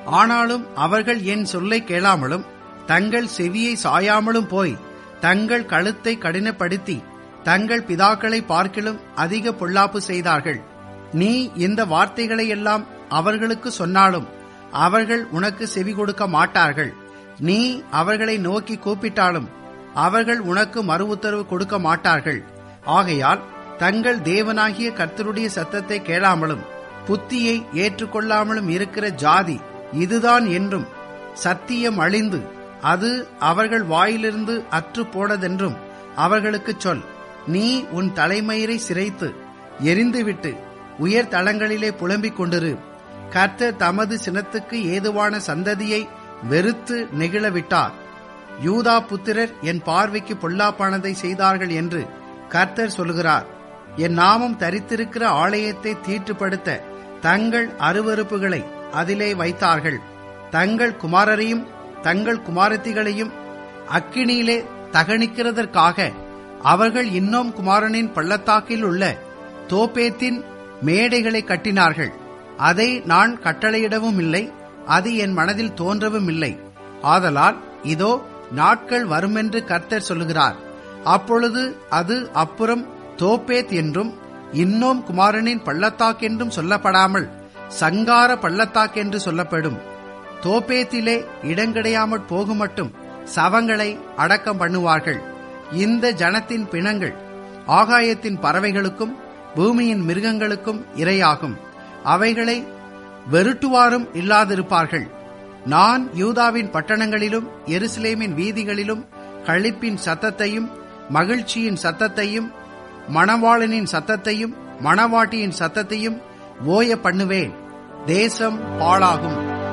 ஆனாலும் அவர்கள் என் சொல்லை கேளாமலும் தங்கள் செவியை சாயாமலும் போய் தங்கள் கழுத்தை கடினப்படுத்தி தங்கள் பிதாக்களை பார்க்கிலும் அதிக பொல்லாப்பு செய்தார்கள் நீ இந்த வார்த்தைகளை எல்லாம் அவர்களுக்கு சொன்னாலும் அவர்கள் உனக்கு செவி கொடுக்க மாட்டார்கள் நீ அவர்களை நோக்கி கூப்பிட்டாலும் அவர்கள் உனக்கு மறு உத்தரவு கொடுக்க மாட்டார்கள் ஆகையால் தங்கள் தேவனாகிய கர்த்தருடைய சத்தத்தை கேளாமலும் புத்தியை ஏற்றுக்கொள்ளாமலும் இருக்கிற ஜாதி இதுதான் என்றும் சத்தியம் அழிந்து அது அவர்கள் வாயிலிருந்து அற்று போனதென்றும் அவர்களுக்குச் சொல் நீ உன் தலைமயிரை சிரைத்து எரிந்துவிட்டு உயர் தளங்களிலே புலம்பிக் கொண்டிரு கர்த்தர் தமது சினத்துக்கு ஏதுவான சந்ததியை வெறுத்து நெகிழவிட்டார் யூதா புத்திரர் என் பார்வைக்கு பொல்லாப்பானதை செய்தார்கள் என்று கர்த்தர் சொல்கிறார் என் நாமம் தரித்திருக்கிற ஆலயத்தை தீட்டுப்படுத்த தங்கள் அருவறுப்புகளை அதிலே வைத்தார்கள் தங்கள் குமாரரையும் தங்கள் குமாரத்திகளையும் அக்கினியிலே தகனிக்கிறதற்காக அவர்கள் இன்னும் குமாரனின் பள்ளத்தாக்கில் உள்ள தோப்பேத்தின் மேடைகளை கட்டினார்கள் அதை நான் கட்டளையிடவும் இல்லை அது என் மனதில் தோன்றவும் இல்லை ஆதலால் இதோ நாட்கள் வருமென்று கர்த்தர் சொல்லுகிறார் அப்பொழுது அது அப்புறம் தோப்பேத் என்றும் இன்னும் குமாரனின் பள்ளத்தாக்கென்றும் சொல்லப்படாமல் சங்கார பள்ளத்தாக்கென்று சொல்லப்படும் தோப்பேத்திலே இடங்கிடையாமற் போகுமட்டும் சவங்களை அடக்கம் பண்ணுவார்கள் இந்த ஜனத்தின் பிணங்கள் ஆகாயத்தின் பறவைகளுக்கும் பூமியின் மிருகங்களுக்கும் இரையாகும் அவைகளை வெருட்டுவாரும் இல்லாதிருப்பார்கள் நான் யூதாவின் பட்டணங்களிலும் எருசலேமின் வீதிகளிலும் களிப்பின் சத்தத்தையும் மகிழ்ச்சியின் சத்தத்தையும் மணவாளனின் சத்தத்தையும் மணவாட்டியின் சத்தத்தையும் ஓய பண்ணுவேன் தேசம் பாழாகும்